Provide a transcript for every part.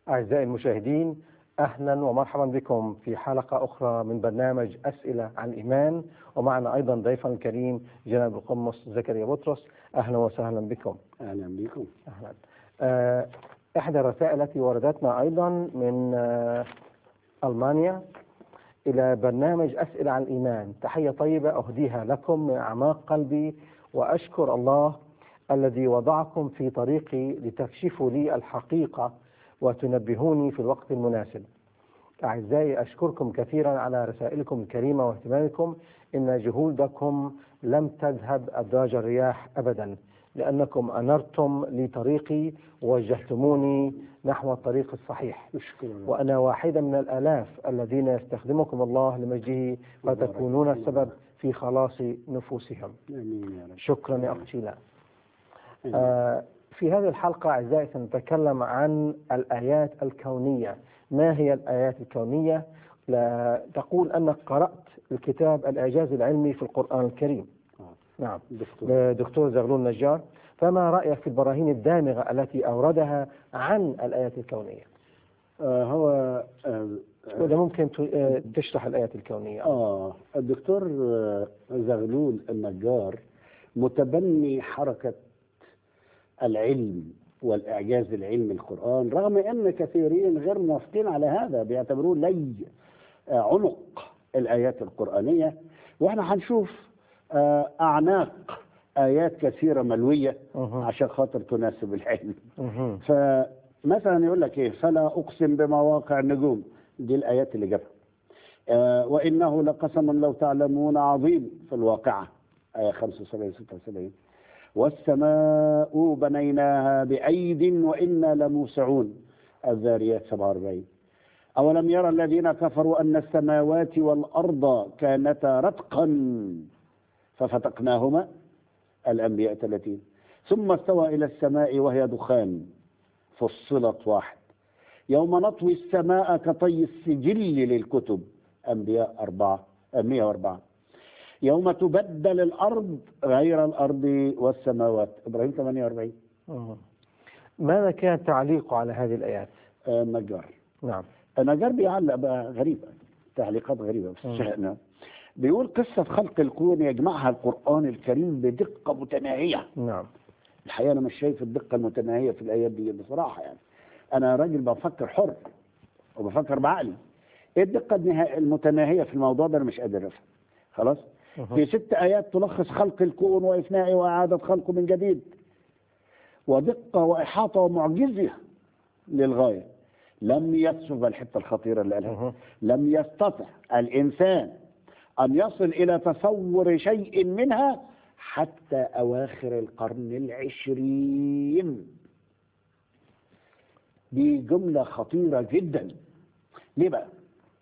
أعزائي المشاهدين أهلا ومرحبا بكم في حلقة أخرى من برنامج أسئلة عن الإيمان ومعنا أيضا ضيفنا الكريم جناب القمص زكريا بطرس أهلا وسهلا بكم اهلا بكم أهلا آه، إحدى الرسائل التي وردتنا أيضا من آه، ألمانيا إلى برنامج أسئلة عن الإيمان تحية طيبة أهديها لكم من أعماق قلبي وأشكر الله الذي وضعكم في طريقي لتكشفوا لي الحقيقة وتنبهوني في الوقت المناسب أعزائي أشكركم كثيرا على رسائلكم الكريمة واهتمامكم إن جهودكم لم تذهب أدراج الرياح أبدا لأنكم أنرتم لي طريقي ووجهتموني نحو الطريق الصحيح نشكر الله وأنا واحدة من الآلاف الذين يستخدمكم الله لمجده فتكونون السبب في خلاص نفوسهم امين يا رب شكرا يا أخت شيلاء آمين. آه، في هذه الحلقة أعزائي سنتكلم عن الآيات الكونية ما هي الآيات الكونية؟ لا تقول أنك قرأت الكتاب الإعجاز العلمي في القرآن الكريم آه. نعم دكتور لدكتور زغلول نجار فما رأيك في البراهين الدامغة التي أوردها عن الآيات الكونية آه هو آه وإذا ممكن ت- آه، تشرح الآيات الكونية آه الدكتور آه، زغلول النجار متبني حركة العلم والإعجاز العلمي القرآن رغم أن كثيرين غير موافقين على هذا بيعتبروه لي آه، عنق الآيات القرآنية وإحنا هنشوف آه، أعناق آيات كثيرة ملوية مهم. عشان خاطر تناسب العلم مهم. فمثلا يقول لك ايه فلا اقسم بمواقع النجوم دي الايات اللي جابها آه وانه لقسم لو تعلمون عظيم في الواقعه ايه 75 76 والسماء بنيناها بايد وانا لموسعون الذاريات 47 اولم يرى الذين كفروا ان السماوات والارض كانتا رتقا ففتقناهما الانبياء 30 ثم استوى الى السماء وهي دخان فصلت واحد يوم نطوي السماء كطي السجل للكتب أنبياء أربعة آه، 104 يوم تبدل الأرض غير الأرض والسماوات إبراهيم 48 مهم. ماذا كان تعليقه على هذه الآيات؟ آه، النجار نعم النجار بيعلق بقى غريبة تعليقات غريبة بس مم. شأنها بيقول قصة خلق الكون يجمعها القرآن الكريم بدقة متناهية نعم الحقيقه انا مش شايف الدقه المتناهيه في الايات دي بصراحه يعني انا راجل بفكر حر وبفكر بعقلي ايه الدقه النها- المتناهيه في الموضوع ده انا مش قادر افهم خلاص مهم. في ست ايات تلخص خلق الكون وافنائه واعاده خلقه من جديد ودقه واحاطه ومعجزه للغايه لم يصف الحته الخطيره اللي قالها مهم. لم يستطع الإنسان أن يصل إلى تصور شيء منها حتى أواخر القرن العشرين دي جملة خطيرة جدا ليه بقى؟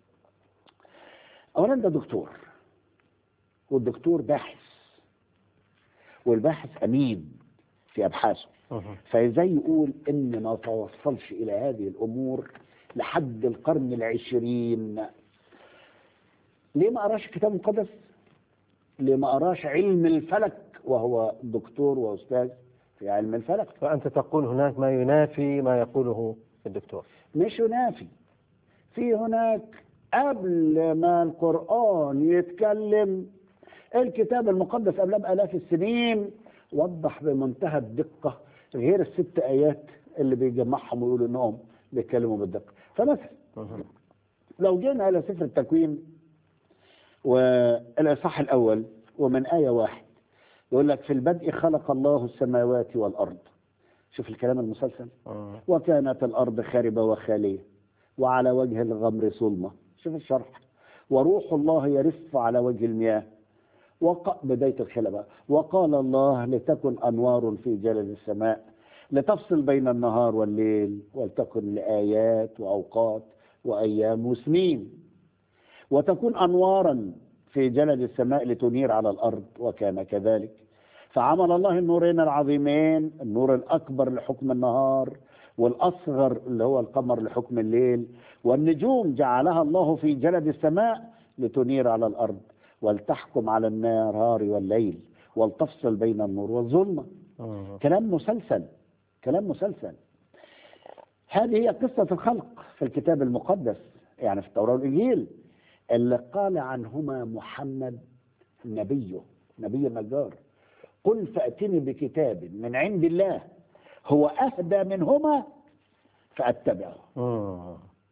أولا ده دكتور والدكتور باحث والباحث أمين في أبحاثه مهم. فازاي يقول ان ما توصلش الى هذه الامور لحد القرن العشرين ليه ما قراش الكتاب المقدس ليه ما قراش علم الفلك وهو دكتور واستاذ في علم الفلك فأنت تقول هناك ما ينافي ما يقوله الدكتور مش ينافي في هناك قبل ما القرآن يتكلم الكتاب المقدس قبلها بآلاف السنين وضح بمنتهى الدقة غير الست آيات اللي بيجمعهم ويقولوا إنهم بيتكلموا بالدقة فمثلا مهم. لو جينا إلى سفر التكوين والإصحاح الأول ومن آية واحد يقول لك في البدء خلق الله السماوات والأرض شوف الكلام المسلسل مم. وكانت الأرض خاربة وخالية وعلى وجه الغمر صلمة شوف الشرح وروح الله يرف على وجه المياه وق... بداية الخلبة وقال الله لتكن أنوار في جلد السماء لتفصل بين النهار والليل ولتكن لآيات وأوقات وأيام وسنين وتكون أنوارا في جلد السماء لتنير على الأرض وكان كذلك فعمل الله النورين العظيمين النور الأكبر لحكم النهار والأصغر اللي هو القمر لحكم الليل والنجوم جعلها الله في جلد السماء لتنير على الأرض ولتحكم على النهار والليل ولتفصل بين النور والظلمة مم. كلام مسلسل كلام مسلسل هذه هي قصة الخلق في الكتاب المقدس يعني في التوراة والإنجيل اللي قال عنهما محمد نبيه نبي النجار قل فأتني بكتاب من عند الله هو أهدى منهما فأتبعه مم.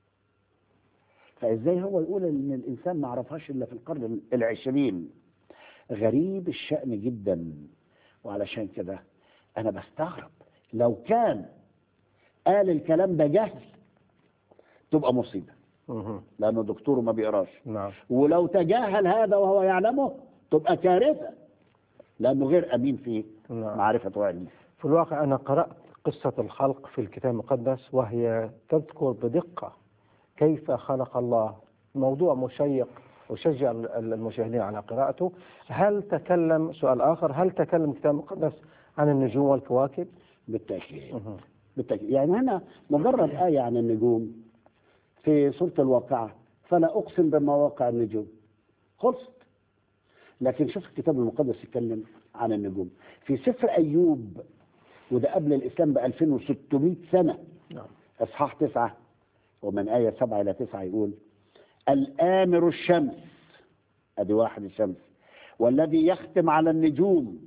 فإزاي هو يقول إن الإنسان ما عرفهاش إلا في القرن العشرين غريب الشأن جدا وعلشان كده أنا بستغرب لو كان قال الكلام ده جهل تبقى مصيبة مم. لأنه دكتوره ما بيقراش نعم ولو تجاهل هذا وهو يعلمه تبقى كارثة لأنه غير أمين في نعم معرفة وعلمه في الواقع أنا قرأت قصة الخلق في الكتاب المقدس وهي تذكر بدقة كيف خلق الله موضوع مشيق أشجع ال- المشاهدين على قراءته هل تكلم سؤال آخر هل تكلم الكتاب المقدس عن النجوم والكواكب؟ بالتأكيد مهم. بالتأكيد يعني هنا مجرد آية عن النجوم في سورة الواقعة فلا أقسم بمواقع النجوم خلصت لكن شوف الكتاب المقدس يتكلم عن النجوم في سفر أيوب وده قبل الإسلام ب 2600 سنة نعم إصحاح تسعة ومن آية سبعة إلى تسعة يقول الآمر الشمس أدي واحد الشمس والذي يختم على النجوم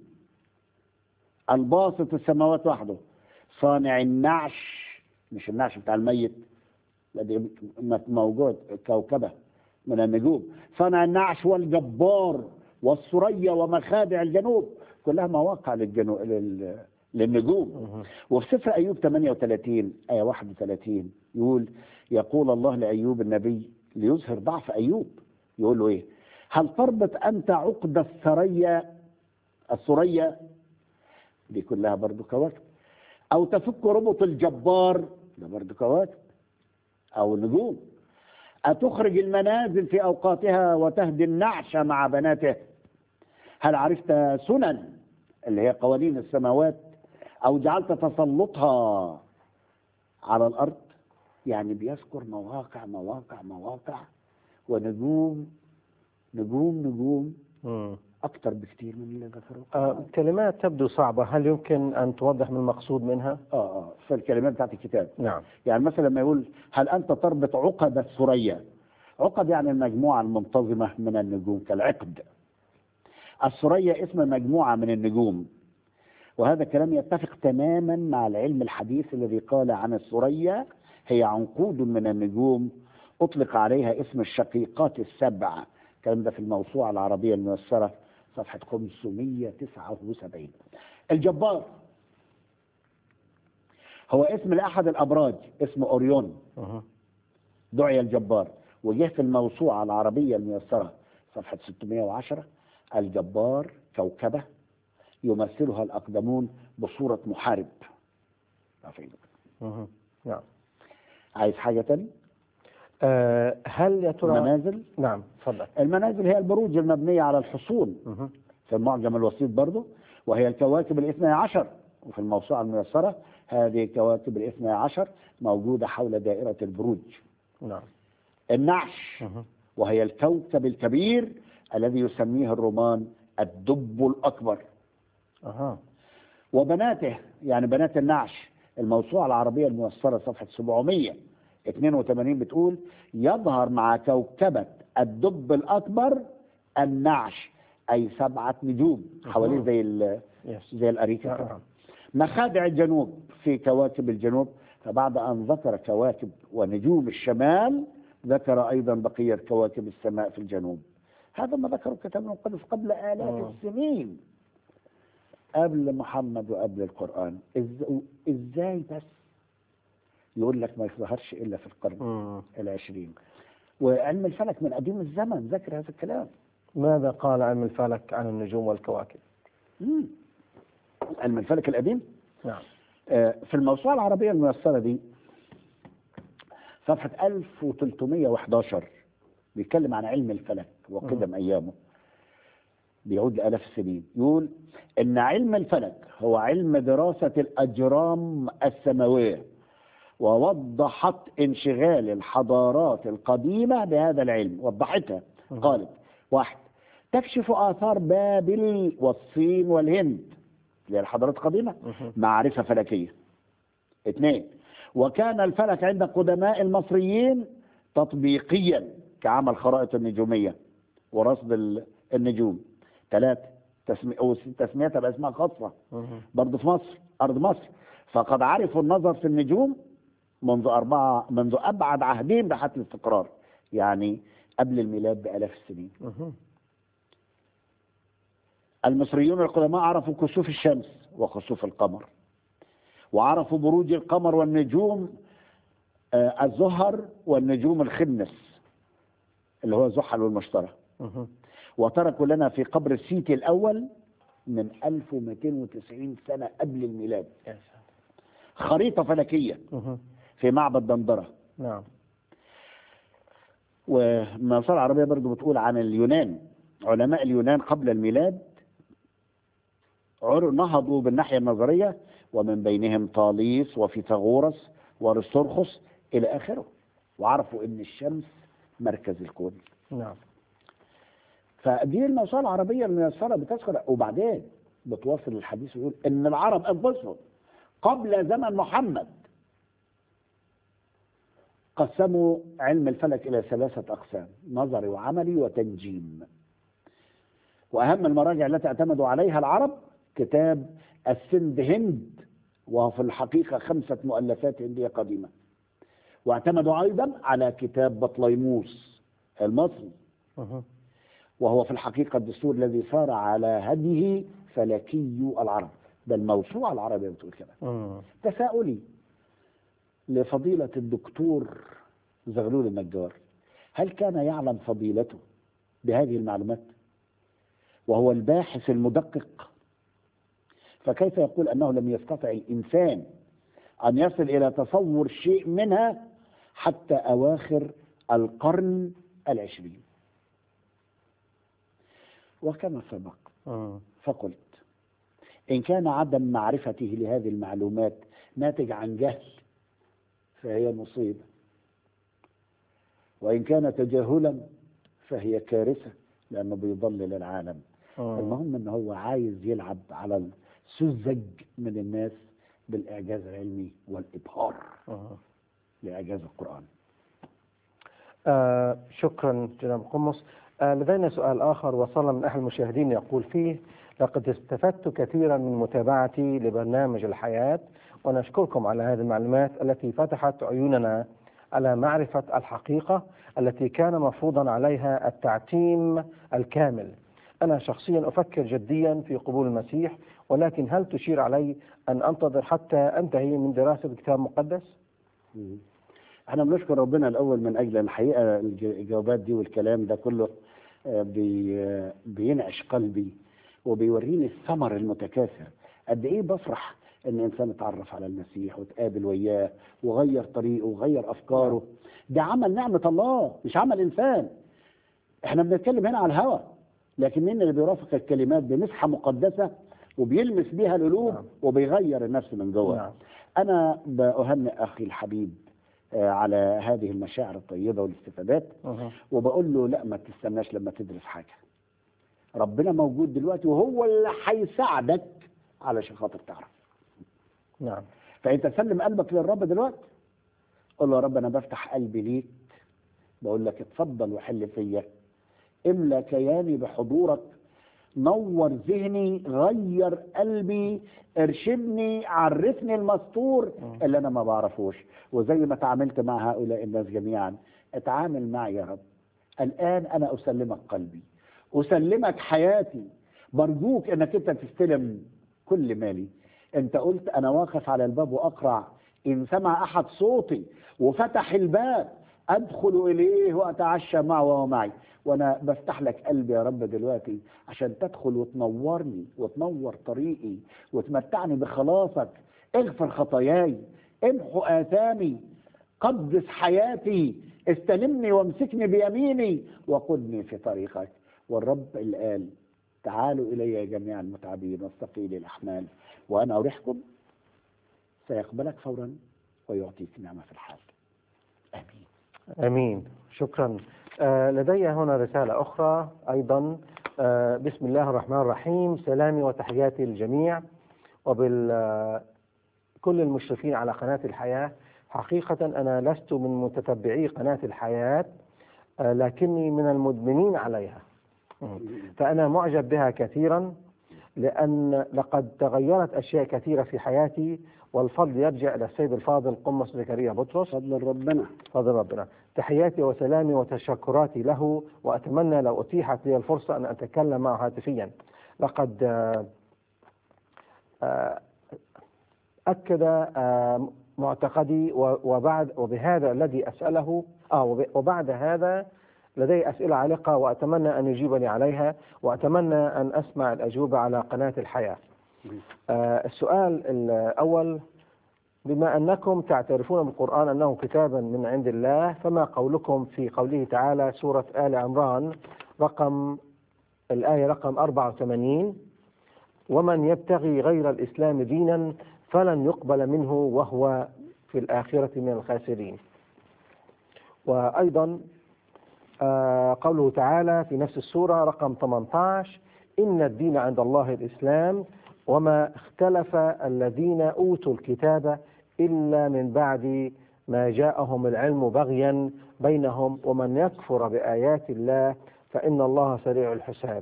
الباسط السماوات وحده صانع النعش مش النعش بتاع الميت الذي موجود كوكبة من النجوم صانع النعش والجبار والثريا ومخادع الجنوب كلها مواقع للجنو... لل... للنجوم مهم. وفي سفر أيوب 38 آية 31 يقول يقول الله لأيوب النبي ليظهر ضعف أيوب يقول له إيه هل تربط أنت عقد الثريا الثريا دي كلها برضو كواكب أو تفك ربط الجبار ده برضو كواكب أو نجوم أتخرج المنازل في أوقاتها وتهدي النعش مع بناته هل عرفت سنن اللي هي قوانين السماوات أو جعلت تسلطها على الأرض يعني بيذكر مواقع مواقع مواقع ونجوم نجوم نجوم مم. أكتر بكتير من اللي ذكروه آه، كلمات تبدو صعبة هل يمكن أن توضح من المقصود منها؟ آه آه في الكلمات بتاعت الكتاب نعم يعني مثلا لما يقول هل أنت تربط عقد الثريا عقد يعني المجموعة المنتظمة من النجوم كالعقد الثريا اسم مجموعة من النجوم وهذا الكلام يتفق تماما مع العلم الحديث الذي قال عن الثريا هي عنقود من النجوم أطلق عليها اسم الشقيقات السبع الكلام ده في الموسوعة العربية الميسرة صفحة 579 الجبار هو اسم لأحد الأبراج اسمه أوريون مهم. دعي الجبار وجه في الموسوعة العربية الميسرة صفحة 610 الجبار كوكبة يمثلها الأقدمون بصورة محارب عارفين. مهم. نعم عايز حاجة تاني آه، هل يا ترى المنازل نعم تفضل المنازل هي البروج المبنية على الحصون مهم. في المعجم الوسيط برضه وهي الكواكب الاثنى عشر وفي الموسوعة الميسرة هذه الكواكب الاثنى عشر موجودة حول دائرة البروج نعم النعش مهم. وهي الكوكب الكبير الذي يسميه الرومان الدب الأكبر أها وبناته يعني بنات النعش الموسوعة العربية الميسرة صفحة 782 بتقول يظهر مع كوكبة الدب الأكبر النعش أي سبعة نجوم حواليه زي ال- يس زي الأريكة كده. نعم مخادع الجنوب في كواكب الجنوب فبعد أن ذكر كواكب ونجوم الشمال ذكر أيضا بقية كواكب السماء في الجنوب هذا ما ذكره الكتاب المقدس قبل آلاف آه. السنين قبل محمد وقبل القرآن إز- إزاي بس يقول لك ما يظهرش إلا في القرن مم. العشرين وعلم الفلك من قديم الزمن ذكر هذا الكلام ماذا قال علم الفلك عن النجوم والكواكب؟ مم. علم الفلك القديم نعم آه، في الموسوعة العربية الميسرة دي صفحة 1311 بيتكلم عن علم الفلك وقدم أيامه بيعود لآلاف السنين يقول إن علم الفلك هو علم دراسة الأجرام السماوية ووضحت انشغال الحضارات القديمة بهذا العلم وضحتها مم. قالت واحد تكشف آثار بابل والصين والهند اللي هي الحضارات القديمة مهم. معرفة فلكية اثنين وكان الفلك عند قدماء المصريين تطبيقيا كعمل خرائط النجومية ورصد ال- النجوم ثلاثة تسمي... أو تسميتها بأسماء خاصة مهم. برضه في مصر أرض مصر فقد عرفوا النظر في النجوم منذ أربعة منذ أبعد عهدين بحث الاستقرار يعني قبل الميلاد بآلاف السنين مهم. المصريون القدماء عرفوا كسوف الشمس وخسوف القمر وعرفوا بروج القمر والنجوم آه، الزهر والنجوم الخنس اللي هو زحل والمشتري مهم. وتركوا لنا في قبر السيتي الأول من 1290 سنة قبل الميلاد يا سلام. خريطة فلكية مهم. في معبد دندرة نعم والمنصورة العربية برضو بتقول عن اليونان علماء اليونان قبل الميلاد عر- نهضوا بالناحية النظرية ومن بينهم طاليس وفيثاغورس وارسطرخس إلى آخره وعرفوا إن الشمس مركز الكون نعم فدي الموسوعة العربية الميسرة بتذكر وبعدين بتواصل الحديث ويقول إن العرب أنفسهم قبل زمن محمد قسموا علم الفلك إلى ثلاثة أقسام نظري وعملي وتنجيم وأهم المراجع التي اعتمدوا عليها العرب كتاب السند هند وهو في الحقيقة خمسة مؤلفات هندية قديمة واعتمدوا أيضا على كتاب بطليموس المصري مهم. وهو في الحقيقة الدستور الذي صار على هديه فلكي العرب ده الموسوعة العربية بتقول كده مم. تساؤلي لفضيلة الدكتور زغلول النجار هل كان يعلم فضيلته بهذه المعلومات وهو الباحث المدقق فكيف يقول أنه لم يستطع الإنسان أن يصل إلى تصور شيء منها حتى أواخر القرن العشرين وكما سبق مم. فقلت إن كان عدم معرفته لهذه المعلومات ناتج عن جهل فهي مصيبة وإن كان تجاهلا فهي كارثة لأنه بيضلل العالم مم. المهم إن هو عايز يلعب على السذج من الناس بالإعجاز العلمي والإبهار مم. لإعجاز القرآن آه شكرا جناب قمص آه لدينا سؤال آخر وصل من أحد المشاهدين يقول فيه لقد استفدت كثيرا من متابعتي لبرنامج الحياة ونشكركم على هذه المعلومات التي فتحت عيوننا على معرفة الحقيقة التي كان مفروضا عليها التعتيم الكامل أنا شخصيا أفكر جديا في قبول المسيح ولكن هل تشير علي أن أنتظر حتى أنتهي من دراسة الكتاب المقدس؟ احنا بنشكر ربنا الاول من اجل الحقيقه الج- الجوابات دي والكلام ده كله آه، بي آه، بينعش قلبي وبيوريني الثمر المتكاثر قد ايه بفرح ان انسان اتعرف على المسيح وتقابل وياه وغير طريقه وغير افكاره ده عمل نعمه الله مش عمل انسان احنا بنتكلم هنا على الهوى لكن مين اللي بيرافق الكلمات بمسحه مقدسه وبيلمس بيها القلوب نعم. وبيغير النفس من جوه نعم أنا بأهنئ أخي الحبيب آه، على هذه المشاعر الطيبة والاستفادات مه. وبقول له لا ما تستناش لما تدرس حاجة ربنا موجود دلوقتي وهو اللي هيساعدك علشان خاطر تعرف نعم فأنت سلم قلبك للرب دلوقتي قول له يا رب أنا بفتح قلبي ليك بقول لك اتفضل وحل فيا املى كياني بحضورك نور ذهني غير قلبي ارشدني عرفني المستور اللي انا ما بعرفوش وزي ما تعاملت مع هؤلاء الناس جميعا اتعامل معي يا رب الان انا اسلمك قلبي اسلمك حياتي برجوك انك انت تستلم كل مالي انت قلت انا واقف على الباب واقرع ان سمع احد صوتي وفتح الباب ادخل اليه واتعشى معه وهو معي وانا بفتح لك قلبي يا رب دلوقتي عشان تدخل وتنورني وتنور طريقي وتمتعني بخلاصك اغفر خطاياي امحو اثامي قدس حياتي استلمني وامسكني بيميني وقدني في طريقك والرب اللي قال تعالوا الي جميع المتعبين والثقيل الاحمال وانا اريحكم سيقبلك فورا ويعطيك نعمه في الحال امين امين شكرا آه لدي هنا رساله اخرى ايضا آه بسم الله الرحمن الرحيم سلامي وتحياتي للجميع وبال آه، كل المشرفين على قناه الحياه حقيقة أنا لست من متتبعي قناة الحياة آه، لكني من المدمنين عليها مم. فأنا معجب بها كثيرا لأن لقد تغيرت أشياء كثيرة في حياتي والفضل يرجع إلى السيد الفاضل قمص زكريا بطرس فضل ربنا فضل ربنا تحياتي وسلامي وتشكراتي له وأتمنى لو أتيحت لي الفرصة أن أتكلم معه هاتفيا لقد آه، آه، أكد آه، معتقدي و- وبعد وبهذا الذي أسأله آه وب- وبعد هذا لدي أسئلة عالقة وأتمنى أن يجيبني عليها وأتمنى أن أسمع الأجوبة على قناة الحياة آه، السؤال الأول بما أنكم تعترفون بالقرآن أنه كتابا من عند الله فما قولكم في قوله تعالى سورة آل عمران رقم الآية رقم 84 ومن يبتغي غير الإسلام دينا فلن يقبل منه وهو في الآخرة من الخاسرين وأيضا آه، قوله تعالى في نفس السورة رقم 18 إن الدين عند الله الإسلام وما اختلف الذين أوتوا الكتاب إلا من بعد ما جاءهم العلم بغيا بينهم ومن يكفر بآيات الله فإن الله سريع الحساب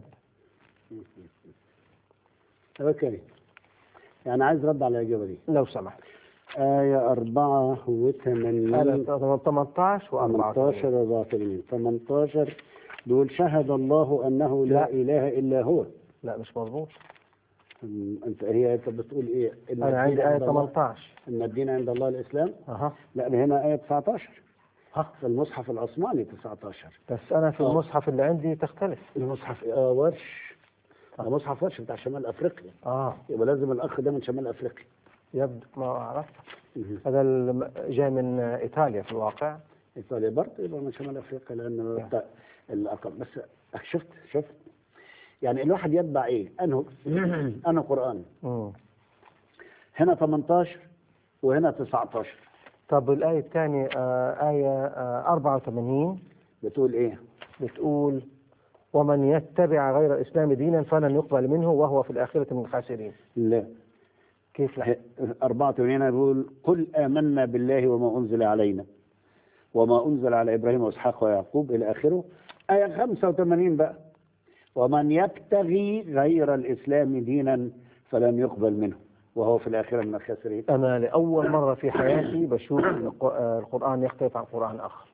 اوكي يعني عايز رد على الإجابة دي لو سمحت آية 84 آية 18 و 18 و 84 18 بيقول شهد الله أنه لا, لا. إله إلا هو لا مش مظبوط أم، أنت هي أنت بتقول إيه؟ إن أنا عندي الدين آية عند الله- 18 إن الدين عند الله الإسلام أها لا ده هنا آية 19 ها في المصحف العثماني 19 بس أنا في آه. المصحف اللي عندي تختلف المصحف آه ورش ده مصحف ورش بتاع شمال أفريقيا آه يبقى لازم الأخ ده من شمال أفريقيا يبدو ما أعرف مهم. هذا الم- جاي من إيطاليا في الواقع إيطاليا برضه يبقى من شمال أفريقيا لأنه نعم. بتاع الأقل بس شفت شفت يعني الواحد يتبع إيه؟ أنه أنا قرآن مم. هنا 18 وهنا 19 طب الآية الثانية آه آية آه 84 بتقول إيه؟ بتقول ومن يتبع غير الإسلام دينا فلن يقبل منه وهو في الآخرة من الخاسرين لا كيف لا 84 بيقول قل آمنا بالله وما أنزل علينا وما أنزل على إبراهيم وإسحاق ويعقوب إلى آخره آية 85 بقى ومن يبتغي غير الإسلام دينا فلن يقبل منه وهو في الآخرة من الخاسرين أنا لأول مرة في حياتي بشوف الق- آه، القرآن يختلف عن قرآن آخر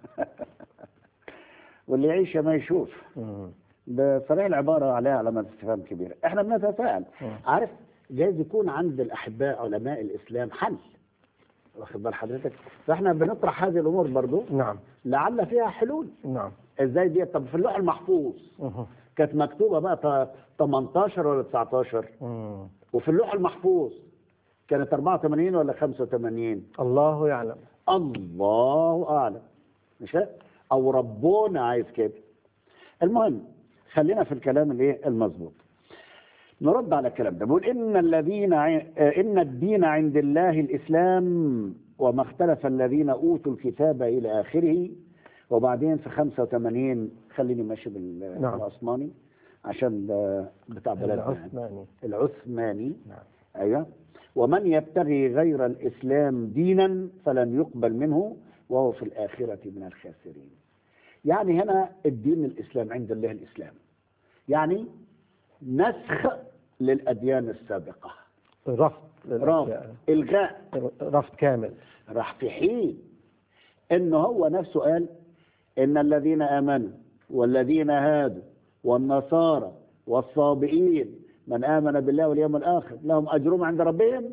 واللي يعيش ما يشوف مم. بصريح العبارة عليها علامات استفهام كبيرة احنا بنتساءل مم. عارف جايز يكون عند الأحباء علماء الإسلام حل واخد بال حضرتك فاحنا بنطرح هذه الأمور برضو نعم لعل فيها حلول نعم ازاي دي طب في اللوح المحفوظ مهم. كانت مكتوبة بقى ت- 18 ولا 19 مم. وفي اللوح المحفوظ كانت 84 ولا 85 الله يعلم الله أعلم مش كده؟ أو ربنا عايز كده المهم خلينا في الكلام الايه المظبوط نرد على الكلام ده بيقول ان الذين ع- آه، ان الدين عند الله الاسلام وما اختلف الذين اوتوا الكتاب الى اخره وبعدين في 85 خليني ماشي بال- نعم. بالعثماني عشان ده بتاع بلدنا يعني. العثماني العثماني نعم ايوه ومن يبتغي غير الاسلام دينا فلن يقبل منه وهو في الاخره من الخاسرين يعني هنا الدين الاسلام عند الله الاسلام يعني نسخ للاديان السابقه رفض رفض للأشياء. الغاء رفض كامل راح في حين انه هو نفسه قال ان الذين امنوا والذين هادوا والنصارى والصابئين من امن بالله واليوم الاخر لهم اجرهم عند ربهم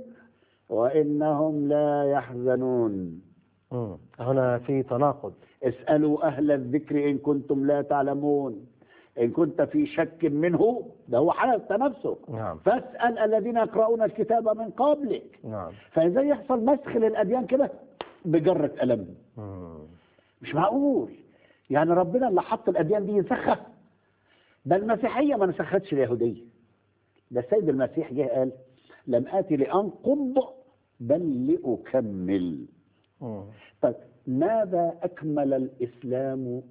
وانهم لا يحزنون مم. هنا في تناقض اسالوا اهل الذكر ان كنتم لا تعلمون ان كنت في شك منه ده هو حتى نفسه نعم فاسال الذين يقرؤون الكتاب من قبلك نعم فازاي يحصل مسخ للاديان كده بجره قلم مم. مش معقول يعني ربنا اللي حط الاديان دي ينسخها ده المسيحيه ما نسختش اليهوديه ده السيد المسيح جه قال لم اتي لانقض بل لاكمل مم. طيب ماذا اكمل الاسلام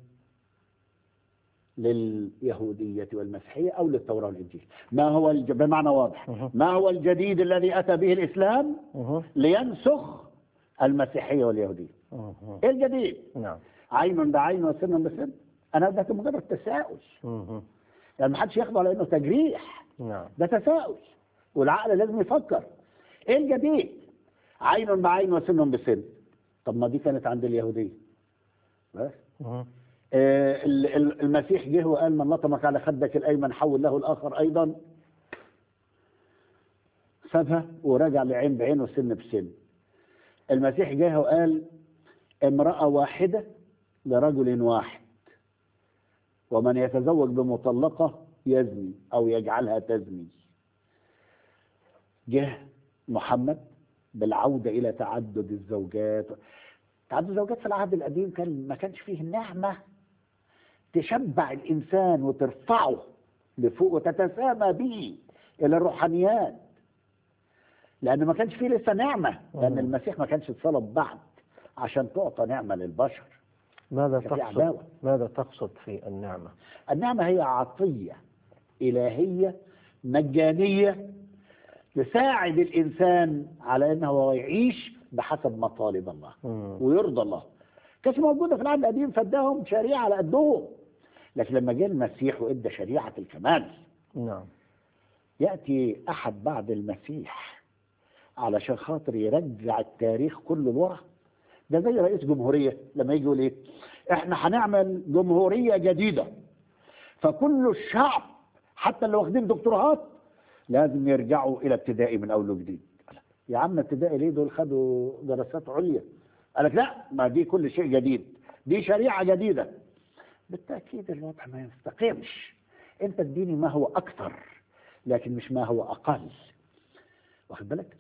لليهودية والمسيحية أو للتوراة والإنجيل ما هو الج... بمعنى واضح مه. ما هو الجديد الذي أتى به الإسلام مه. لينسخ المسيحيه واليهوديه مم. ايه الجديد نعم عين بعين وسن بسن انا ده مجرد تساؤل مم. يعني ما حدش ياخده على انه تجريح نعم ده تساؤل والعقل لازم يفكر ايه الجديد عين بعين وسن بسن طب ما دي كانت عند اليهوديه بس مم. آه، ال- ال- المسيح جه وقال من لطمك على خدك الايمن حول له الاخر ايضا سابها ورجع لعين بعين وسن بسن المسيح جه وقال امرأة واحدة لرجل واحد ومن يتزوج بمطلقة يزني أو يجعلها تزني جه محمد بالعودة إلى تعدد الزوجات تعدد الزوجات في العهد القديم كان ما كانش فيه نعمة تشبع الإنسان وترفعه لفوق وتتسامى به إلى الروحانيات لأن ما كانش فيه لسه نعمة لأن مم. المسيح ما كانش اتصلب بعد عشان تعطى نعمة للبشر ماذا كان في تقصد عداوة. ماذا تقصد في النعمة النعمة هي عطية إلهية مجانية تساعد الإنسان على أنه هو يعيش بحسب مطالب الله مم. ويرضى الله كانت موجودة في العهد القديم فاداهم شريعة على قدهم لكن لما جاء المسيح وادى شريعة الكمال نعم يأتي أحد بعد المسيح علشان خاطر يرجع التاريخ كله لورا ده زي رئيس جمهورية لما يجي يقول إيه إحنا هنعمل جمهورية جديدة فكل الشعب حتى اللي واخدين دكتوراهات لازم يرجعوا إلى ابتدائي من أول وجديد يا عم ابتدائي ليه دول خدوا دراسات عليا قال لك لا ما دي كل شيء جديد دي شريعة جديدة بالتأكيد الوضع ما يستقيمش أنت اديني ما هو أكثر لكن مش ما هو أقل واخد بالك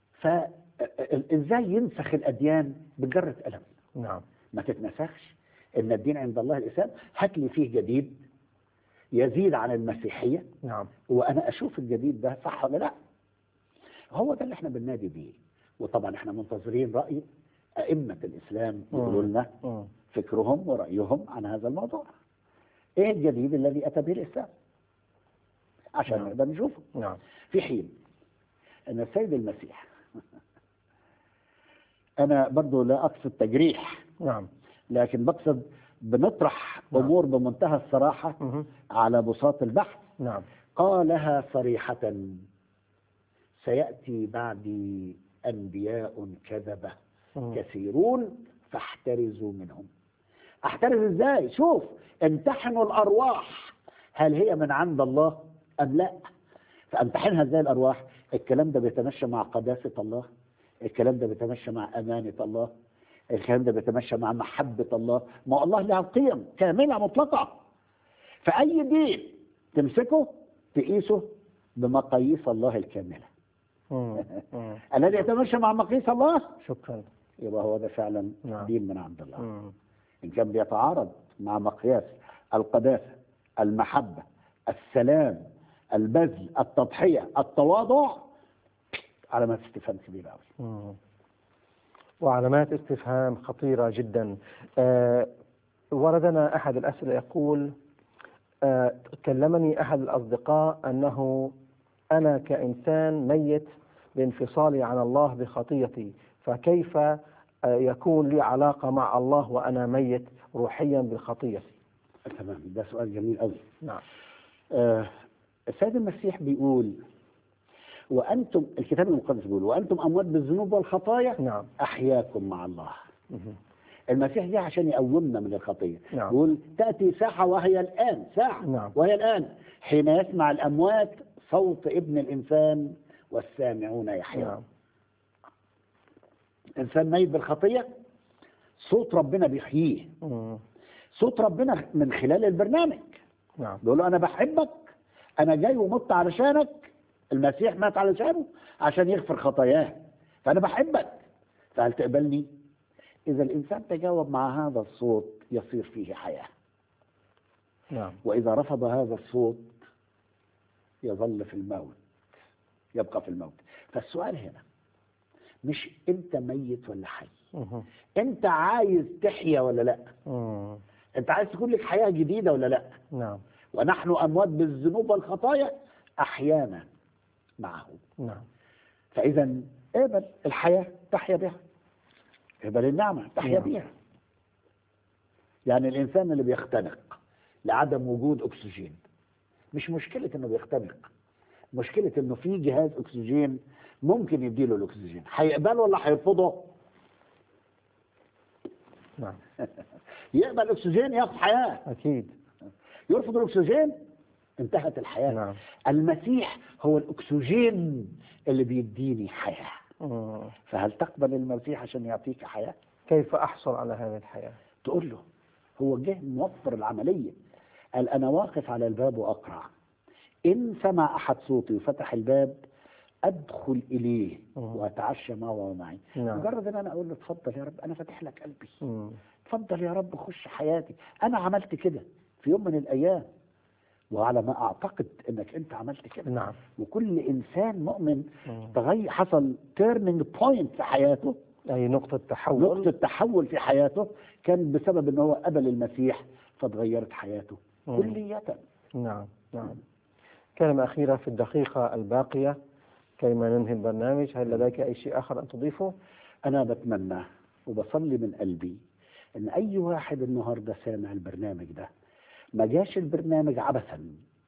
فإزاي ينسخ الأديان بجرة قلم نعم ما تتنسخش إن الدين عند الله الإسلام هات لي فيه جديد يزيد عن المسيحية نعم وأنا أشوف الجديد ده صح ولا لا هو ده اللي احنا بننادي بيه وطبعا احنا منتظرين رأي أئمة الإسلام يقولوا لنا مم. فكرهم ورأيهم عن هذا الموضوع ايه الجديد الذي أتى به الإسلام عشان نعم. نقدر نشوفه نعم في حين أن السيد المسيح أنا برضو لا أقصد تجريح نعم لكن بقصد بنطرح نعم. أمور بمنتهى الصراحة مم. على بساط البحث نعم قالها صريحة سيأتي بعدي أنبياء كذبة مم. كثيرون فاحترزوا منهم احترز ازاي شوف امتحنوا الارواح هل هي من عند الله ام لا فامتحنها ازاي الارواح الكلام ده بيتمشى مع قداسه الله الكلام ده بيتمشى مع امانه الله الكلام ده بيتمشى مع محبه الله ما الله له قيم كامله مطلقه فاي دين تمسكه تقيسه بمقاييس الله الكامله مم. مم. الذي يتمشى مع مقاييس الله شكرا يبقى هو ده فعلا نعم. دين من عند الله مم. إن كان بيتعارض مع مقياس القداسة المحبة السلام البذل التضحية التواضع علامات استفهام كبيرة أوي مم. وعلامات استفهام خطيرة جدا آه وردنا أحد الأسئلة يقول آه كلمني أحد الأصدقاء أنه أنا كإنسان ميت بانفصالي عن الله بخطيتي فكيف آه يكون لي علاقة مع الله وأنا ميت روحيا بخطيتي تمام ده سؤال جميل أوي نعم آه السيد المسيح بيقول وأنتم الكتاب المقدس بيقول وأنتم أموات بالذنوب والخطايا نعم أحياكم مع الله مهم. المسيح جه عشان يقومنا من الخطية نعم. يقول تأتي ساعة وهي الآن ساعة نعم. وهي الآن حين يسمع الأموات صوت ابن الإنسان والسامعون يحيون نعم إنسان ميت بالخطية صوت ربنا بيحييه مم. صوت ربنا من خلال البرنامج نعم بيقول له أنا بحبك أنا جاي ومت علشانك المسيح مات علشانه عشان يغفر خطاياه فأنا بحبك فهل تقبلني؟ إذا الإنسان تجاوب مع هذا الصوت يصير فيه حياة نعم وإذا رفض هذا الصوت يظل في الموت يبقى في الموت فالسؤال هنا مش أنت ميت ولا حي مهم. أنت عايز تحيا ولا لا مم. أنت عايز تكون لك حياة جديدة ولا لا نعم ونحن أموات بالذنوب والخطايا أحيانا معه نعم فإذا اقبل الحياة تحيا بها يبقى للنعمة تحيا نعم. بيها يعني الإنسان اللي بيختنق لعدم وجود أكسجين مش مشكلة إنه بيختنق مشكلة إنه في جهاز أكسجين ممكن يديله الأكسجين هيقبله ولا هيرفضه؟ نعم يقبل الأكسجين ياخد حياة أكيد يرفض الأكسجين انتهت الحياة نعم المسيح هو الأكسجين اللي بيديني حياة مم. فهل تقبل المسيح عشان يعطيك حياة؟ كيف أحصل على هذه الحياة تقول له هو جه موفر العملية قال أنا واقف على الباب وأقرع إن سمع أحد صوتي وفتح الباب أدخل إليه مم. وأتعشى معه ومعي نعم مجرد إن أنا أقول له اتفضل يا رب أنا فاتح لك قلبي مم. اتفضل يا رب خش حياتي أنا عملت كده في يوم من الأيام وعلى ما أعتقد إنك أنت عملت كده نعم وكل إنسان مؤمن مم. تغير حصل تيرنينج بوينت في حياته أي نقطة تحول نقطة تحول في حياته كان بسبب ان هو قبل المسيح فتغيرت حياته مم. كلية نعم نعم كلمة أخيرة في الدقيقة الباقية كيما ننهي البرنامج هل لديك أي شيء آخر أن تضيفه؟ انا بتمنى وبصلي من قلبي ان اي واحد النهارده سامع البرنامج ده ما جاش البرنامج عبثا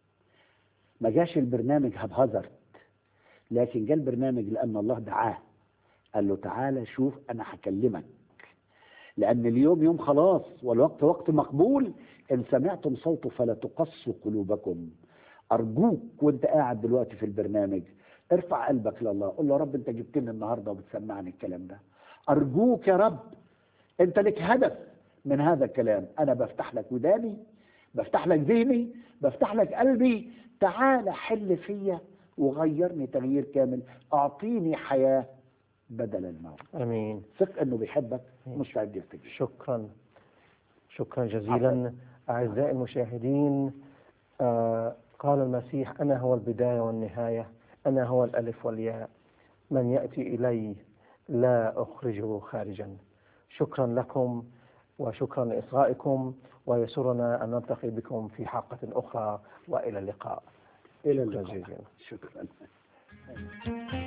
ما جاش البرنامج هبهزرت لكن جاء البرنامج لان الله دعاه قال له تعالى شوف انا هكلمك لان اليوم يوم خلاص والوقت وقت مقبول ان سمعتم صوته فلا تقصوا قلوبكم ارجوك وانت قاعد دلوقتي في البرنامج ارفع قلبك لله قول له يا رب انت جبتني النهارده وبتسمعني الكلام ده ارجوك يا رب انت لك هدف من هذا الكلام انا بفتح لك وداني بفتح لك ذهني بفتح لك قلبي تعال حل فيا وغيرني تغيير كامل اعطيني حياه بدل الموت أمين ثق انه بيحبك مستعد يستجيب شكرا شكرا جزيلا أعزائي المشاهدين آه قال المسيح أنا هو البداية والنهاية أنا هو الألف والياء من يأتي إلي لا أخرجه خارجا شكرا لكم وشكرا لإصغائكم ويسرنا أن نلتقي بكم في حلقة أخرى وإلى اللقاء الى شكرا اللقاء جزيلا شكرا